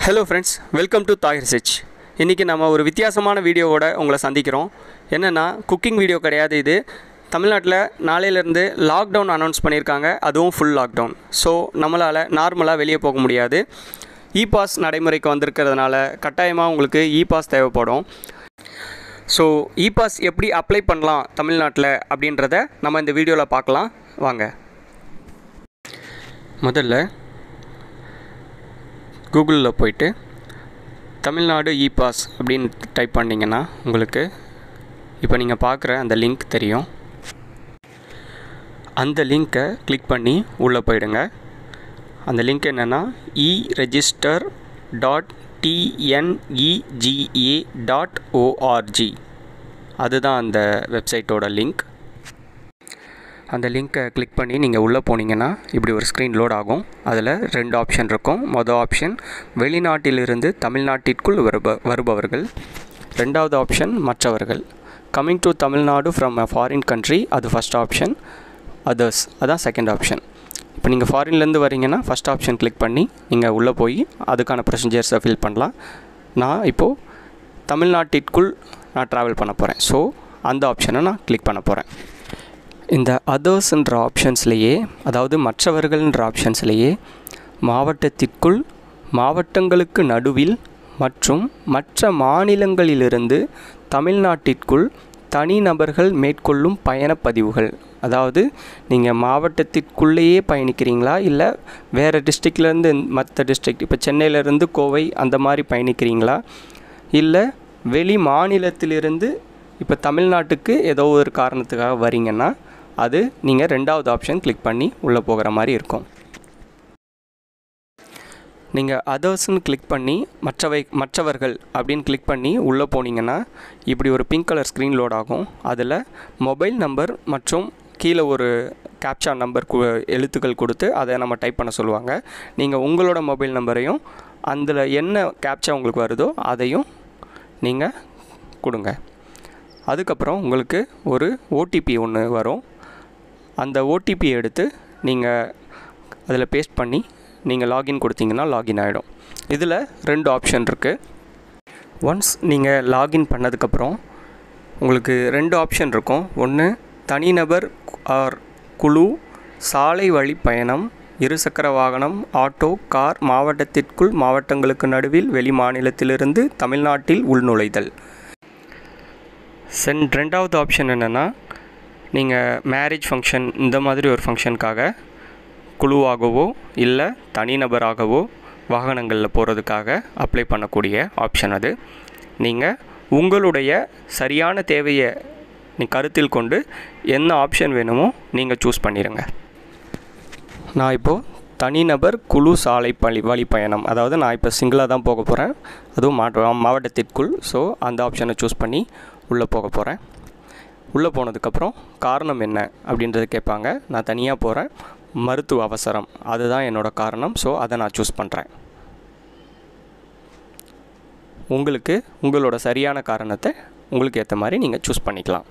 hello friends welcome to தாய் research இன்றைக்கி நம்ம ஒரு வித்தியாசமான வீடியோவோட உங்களை சந்திக்கிறோம் என்னென்னா குக்கிங் வீடியோ கிடையாது இது தமிழ்நாட்டில் நாளையிலேருந்து லாக்டவுன் அனௌன்ஸ் பண்ணியிருக்காங்க அதுவும் ஃபுல் லாக்டவுன் ஸோ நம்மளால் நார்மலாக வெளியே போக முடியாது இ பாஸ் நடைமுறைக்கு வந்திருக்கிறதுனால கட்டாயமாக உங்களுக்கு இ பாஸ் தேவைப்படும் ஸோ இ பாஸ் எப்படி அப்ளை பண்ணலாம் தமிழ்நாட்டில் அப்படின்றத நம்ம இந்த வீடியோவில் பார்க்கலாம் வாங்க முதல்ல கூகுளில் போயிட்டு தமிழ்நாடு இ பாஸ் அப்படின்னு டைப் பண்ணிங்கன்னா உங்களுக்கு இப்போ நீங்கள் பார்க்குற அந்த லிங்க் தெரியும் அந்த லிங்க்கை கிளிக் பண்ணி உள்ளே போயிடுங்க அந்த லிங்க் என்னென்னா E register dot TNEGA dot ORG அதுதான் அந்த வெப்சைட்டோட லிங்க் அந்த லிங்க்கை கிளிக் பண்ணி நீங்கள் உள்ளே போனீங்கன்னா இப்படி ஒரு ஸ்க்ரீன் லோட் ஆகும் அதில் ரெண்டு ஆப்ஷன் இருக்கும் மொதல் ஆப்ஷன் வெளிநாட்டிலிருந்து தமிழ்நாட்டிற்குள் வருப வருபவர்கள் ரெண்டாவது ஆப்ஷன் மற்றவர்கள் coming to Tamil Nadu from a foreign country அது ஃபஸ்ட் ஆப்ஷன் அதர்ஸ் அதான் செகண்ட் ஆப்ஷன் இப்போ நீங்கள் ஃபாரின்லேருந்து வரீங்கன்னா ஃபஸ்ட் ஆப்ஷன் கிளிக் பண்ணி நீங்கள் உள்ளே போய் அதுக்கான ப்ரொசீஜர்ஸை ஃபில் பண்ணலாம் நான் இப்போது தமிழ்நாட்டிற்குள் நான் ட்ராவல் பண்ண போகிறேன் ஸோ அந்த ஆப்ஷனை நான் கிளிக் பண்ண போகிறேன் இந்த அதர்ஸ்ன்ற ஆப்ஷன்ஸ்லேயே அதாவது மற்றவர்கள்ன்ற ஆப்ஷன்ஸ்லேயே மாவட்டத்திற்குள் மாவட்டங்களுக்கு நடுவில் மற்றும் மற்ற மாநிலங்களிலிருந்து தமிழ்நாட்டிற்குள் தனிநபர்கள் மேற்கொள்ளும் பயணப்பதிவுகள் அதாவது நீங்கள் மாவட்டத்திற்குள்ளேயே பயணிக்கிறீங்களா இல்லை வேறு டிஸ்ட்ரிக்ட்லேருந்து மற்ற டிஸ்ட்ரிக்ட் இப்போ சென்னையிலேருந்து கோவை அந்த மாதிரி பயணிக்கிறீங்களா இல்லை வெளி மாநிலத்திலிருந்து இப்போ தமிழ்நாட்டுக்கு ஏதோ ஒரு காரணத்துக்காக வரீங்கன்னா அது நீங்கள் ரெண்டாவது ஆப்ஷன் கிளிக் பண்ணி உள்ளே போகிற மாதிரி இருக்கும் நீங்கள் அதர்ஸ்னு கிளிக் பண்ணி மற்றவை மற்றவர்கள் அப்படின்னு கிளிக் பண்ணி உள்ளே போனீங்கன்னா இப்படி ஒரு பிங்க் கலர் ஸ்க்ரீன் லோட் ஆகும் அதில் மொபைல் நம்பர் மற்றும் கீழே ஒரு கேப்சா நம்பர் கு எழுத்துக்கள் கொடுத்து அதை நம்ம டைப் பண்ண சொல்லுவாங்க நீங்கள் உங்களோட மொபைல் நம்பரையும் அதில் என்ன கேப்சா உங்களுக்கு வருதோ அதையும் நீங்கள் கொடுங்க அதுக்கப்புறம் உங்களுக்கு ஒரு ஓடிபி ஒன்று வரும் அந்த ஓடிபி எடுத்து நீங்கள் அதில் பேஸ்ட் பண்ணி நீங்கள் லாகின் கொடுத்தீங்கன்னா லாகின் ஆகிடும் இதில் ரெண்டு ஆப்ஷன் இருக்குது ஒன்ஸ் நீங்கள் லாகின் பண்ணதுக்கப்புறம் உங்களுக்கு ரெண்டு ஆப்ஷன் இருக்கும் ஒன்று தனிநபர் ஆர் குழு சாலை வழி பயணம் இருசக்கர வாகனம் ஆட்டோ கார் மாவட்டத்திற்குள் மாவட்டங்களுக்கு நடுவில் வெளி மாநிலத்திலிருந்து தமிழ்நாட்டில் உள்நுழைதல் சென் ரெண்டாவது ஆப்ஷன் என்னென்னா நீங்கள் மேரேஜ் ஃபங்க்ஷன் இந்த மாதிரி ஒரு ஃபங்க்ஷனுக்காக குழுவாகவோ இல்லை தனிநபராகவோ வாகனங்களில் போகிறதுக்காக அப்ளை பண்ணக்கூடிய ஆப்ஷன் அது நீங்கள் உங்களுடைய சரியான தேவையை நீ கருத்தில் கொண்டு என்ன ஆப்ஷன் வேணுமோ நீங்கள் சூஸ் பண்ணிடுங்க நான் இப்போது தனிநபர் குழு சாலை பள்ளி வழி பயணம் அதாவது நான் இப்போ சிங்கிளாக தான் போக போகிறேன் அதுவும் மாவட்ட மாவட்டத்திற்குள் ஸோ அந்த ஆப்ஷனை சூஸ் பண்ணி உள்ளே போக போகிறேன் உள்ளே போனதுக்கப்புறம் காரணம் என்ன அப்படின்றது கேட்பாங்க நான் தனியாக போகிறேன் மருத்துவ அவசரம் அதுதான் என்னோடய காரணம் ஸோ அதை நான் சூஸ் பண்ணுறேன் உங்களுக்கு உங்களோட சரியான காரணத்தை உங்களுக்கு ஏற்ற மாதிரி நீங்கள் சூஸ் பண்ணிக்கலாம்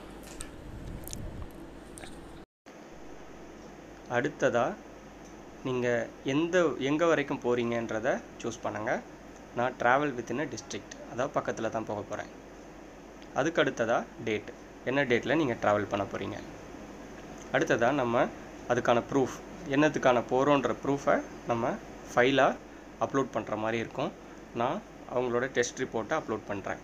அடுத்ததாக நீங்கள் எந்த எங்கே வரைக்கும் போகிறீங்கன்றத சூஸ் பண்ணுங்கள் நான் ட்ராவல் வித்தின் டிஸ்ட்ரிக்ட் அதாவது பக்கத்தில் தான் போக போகிறேன் அதுக்கு அடுத்ததாக டேட் என்ன டேட்டில் நீங்கள் ட்ராவல் பண்ண போகிறீங்க அடுத்ததாக நம்ம அதுக்கான ப்ரூஃப் என்னத்துக்கான போகிறோன்ற ப்ரூஃபை நம்ம ஃபைலாக அப்லோட் பண்ணுற மாதிரி இருக்கும் நான் அவங்களோட டெஸ்ட் ரிப்போர்ட்டை அப்லோட் பண்ணுறேன்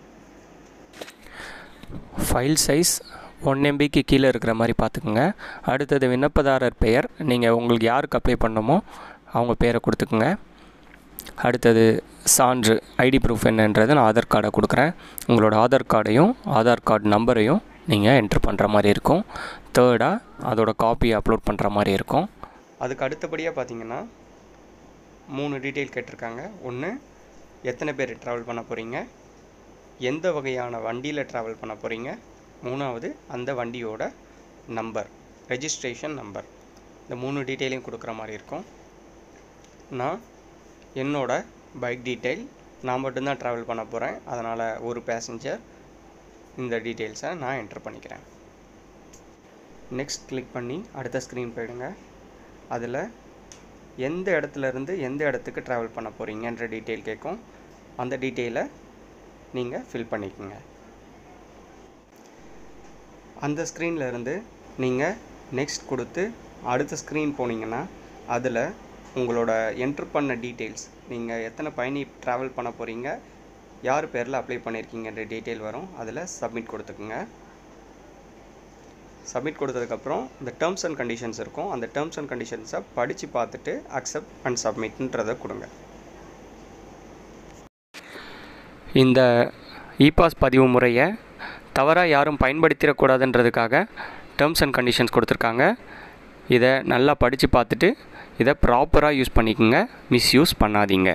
ஃபைல் சைஸ் ஒன் எம்பிக்கு கீழே இருக்கிற மாதிரி பார்த்துக்குங்க அடுத்தது விண்ணப்பதாரர் பெயர் நீங்கள் உங்களுக்கு யாருக்கு அப்ளை பண்ணணுமோ அவங்க பேரை கொடுத்துக்குங்க அடுத்தது சான்று ஐடி ப்ரூஃப் என்னன்றது நான் ஆதார் கார்டை கொடுக்குறேன் உங்களோட ஆதார் கார்டையும் ஆதார் கார்டு நம்பரையும் நீங்கள் என்ட்ரு பண்ணுற மாதிரி இருக்கும் தேர்டாக அதோட காப்பியை அப்லோட் பண்ணுற மாதிரி இருக்கும் அதுக்கு அடுத்தபடியாக பார்த்தீங்கன்னா மூணு டீட்டெயில் கேட்டிருக்காங்க ஒன்று எத்தனை பேர் ட்ராவல் பண்ண போகிறீங்க எந்த வகையான வண்டியில் ட்ராவல் பண்ண போகிறீங்க மூணாவது அந்த வண்டியோட நம்பர் ரெஜிஸ்ட்ரேஷன் நம்பர் இந்த மூணு டீட்டெயிலையும் கொடுக்குற மாதிரி இருக்கும் நான் என்னோட பைக் டீட்டெயில் நான் மட்டும்தான் ட்ராவல் பண்ண போகிறேன் அதனால் ஒரு பேசஞ்சர் இந்த டீட்டெயில்ஸை நான் என்ட்ரு பண்ணிக்கிறேன் நெக்ஸ்ட் கிளிக் பண்ணி அடுத்த ஸ்க்ரீன் போயிடுங்க அதில் எந்த இடத்துல இருந்து எந்த இடத்துக்கு ட்ராவல் பண்ண போகிறீங்கன்ற டீட்டெயில் கேட்கும் அந்த டீட்டெயிலை நீங்கள் ஃபில் பண்ணிக்கோங்க அந்த ஸ்க்ரீனில் இருந்து நீங்கள் நெக்ஸ்ட் கொடுத்து அடுத்த ஸ்க்ரீன் போனீங்கன்னா அதில் உங்களோட என்ட்ரு பண்ண டீட்டெயில்ஸ் நீங்கள் எத்தனை பயணி ட்ராவல் பண்ண போகிறீங்க யார் பேரில் அப்ளை பண்ணியிருக்கீங்கன்ற டீட்டெயில் வரும் அதில் சப்மிட் கொடுத்துக்குங்க சப்மிட் கொடுத்ததுக்கப்புறம் இந்த டேர்ம்ஸ் அண்ட் கண்டிஷன்ஸ் இருக்கும் அந்த டேர்ம்ஸ் அண்ட் கண்டிஷன்ஸை படித்து பார்த்துட்டு அக்செப்ட் அண்ட் சப்மிட்ன்றதை கொடுங்க இந்த இபாஸ் பதிவு முறையை தவறாக யாரும் பயன்படுத்திடக்கூடாதுன்றதுக்காக டேர்ம்ஸ் அண்ட் கண்டிஷன்ஸ் கொடுத்துருக்காங்க இதை நல்லா படித்து பார்த்துட்டு இதை ப்ராப்பராக யூஸ் பண்ணிக்கோங்க மிஸ்யூஸ் பண்ணாதீங்க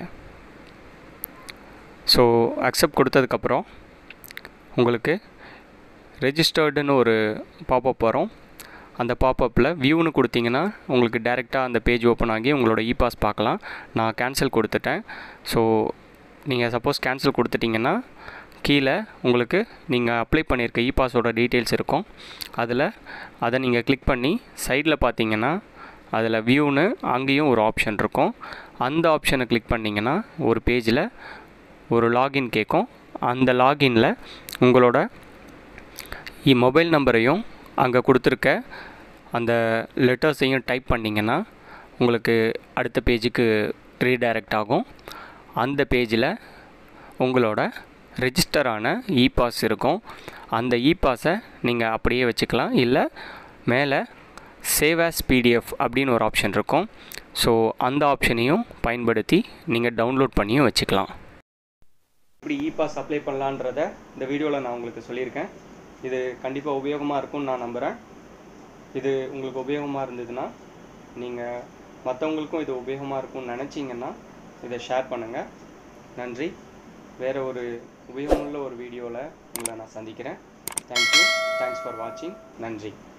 ஸோ அக்செப்ட் கொடுத்ததுக்கப்புறம் உங்களுக்கு ரெஜிஸ்டர்டுன்னு ஒரு பாப்பப் வரும் அந்த பாப்பப்பில் வியூன்னு கொடுத்தீங்கன்னா உங்களுக்கு டேரெக்டாக அந்த பேஜ் ஓப்பன் ஆகி உங்களோட இ பாஸ் பார்க்கலாம் நான் கேன்சல் கொடுத்துட்டேன் ஸோ நீங்கள் சப்போஸ் கேன்சல் கொடுத்துட்டிங்கன்னா கீழே உங்களுக்கு நீங்கள் அப்ளை பண்ணியிருக்க இ பாஸோட டீட்டெயில்ஸ் இருக்கும் அதில் அதை நீங்கள் கிளிக் பண்ணி சைடில் பார்த்தீங்கன்னா அதில் வியூன்னு அங்கேயும் ஒரு ஆப்ஷன் இருக்கும் அந்த ஆப்ஷனை கிளிக் பண்ணிங்கன்னா ஒரு பேஜில் ஒரு லாகின் கேட்கும் அந்த லாகினில் உங்களோட மொபைல் நம்பரையும் அங்கே கொடுத்துருக்க அந்த லெட்டர்ஸையும் டைப் பண்ணிங்கன்னா உங்களுக்கு அடுத்த பேஜுக்கு ரீடைரக்ட் ஆகும் அந்த பேஜில் உங்களோட ரெஜிஸ்டரான இ பாஸ் இருக்கும் அந்த இ பாஸை நீங்கள் அப்படியே வச்சுக்கலாம் இல்லை மேலே சேவ் ஆஸ் பிடிஎஃப் அப்படின்னு ஒரு ஆப்ஷன் இருக்கும் ஸோ அந்த ஆப்ஷனையும் பயன்படுத்தி நீங்கள் டவுன்லோட் பண்ணியும் வச்சுக்கலாம் இப்படி இ பாஸ் அப்ளை பண்ணலான்றத இந்த வீடியோவில் நான் உங்களுக்கு சொல்லியிருக்கேன் இது கண்டிப்பாக உபயோகமாக இருக்கும்னு நான் நம்புகிறேன் இது உங்களுக்கு உபயோகமாக இருந்ததுன்னா நீங்கள் மற்றவங்களுக்கும் இது உபயோகமாக இருக்கும்னு நினச்சிங்கன்னா இதை ஷேர் பண்ணுங்கள் நன்றி வேறு ஒரு உபயோகமுள்ள ஒரு வீடியோவில் உங்களை நான் சந்திக்கிறேன் தேங்க்யூ தேங்க்ஸ் ஃபார் வாட்சிங் நன்றி